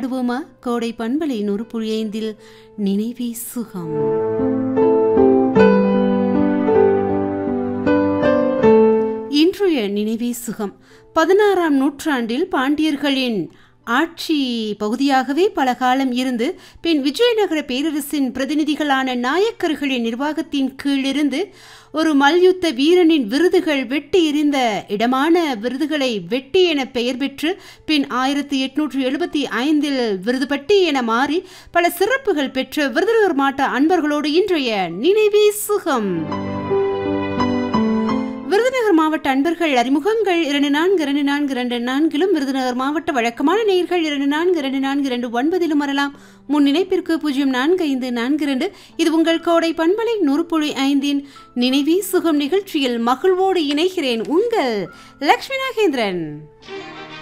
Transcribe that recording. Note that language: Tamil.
மகிழ்ந்திடுவோமா கோடை பண்பலை நூறு புள்ளி ஐந்தில் நினைவே சுகம் இன்றைய நினைவே சுகம் பதினாறாம் நூற்றாண்டில் பாண்டியர்களின் ஆட்சி பகுதியாகவே பல காலம் இருந்து பின் விஜயநகர பேரரசின் பிரதிநிதிகளான நாயக்கர்களின் நிர்வாகத்தின் கீழிருந்து ஒரு மல்யுத்த வீரனின் விருதுகள் வெட்டி எறிந்த இடமான விருதுகளை வெட்டி என பெயர் பெற்று பின் ஆயிரத்தி எட்நூற்றி எழுபத்தி ஐந்தில் விருதுபட்டி என மாறி பல சிறப்புகள் பெற்ற விருதுநகர் மாவட்ட அன்பர்களோடு இன்றைய நினைவே சுகம் விருதுநகர் மாவட்ட அன்பர்கள் அறிமுகங்கள் இரண்டு நான்கு இரண்டு நான்கு இரண்டு நான்கிலும் விருதுநகர் மாவட்ட வழக்கமான நேயர்கள் இரண்டு நான்கு இரண்டு நான்கு இரண்டு ஒன்பதிலும் வரலாம் முன் இணைப்பிற்கு பூஜ்ஜியம் நான்கு ஐந்து நான்கு இரண்டு இது உங்கள் கோடை பண்பலை நூறு புள்ளி ஐந்தின் நினைவி சுகம் நிகழ்ச்சியில் மகிழ்வோடு இணைகிறேன் உங்கள் லக்ஷ்மி நாகேந்திரன்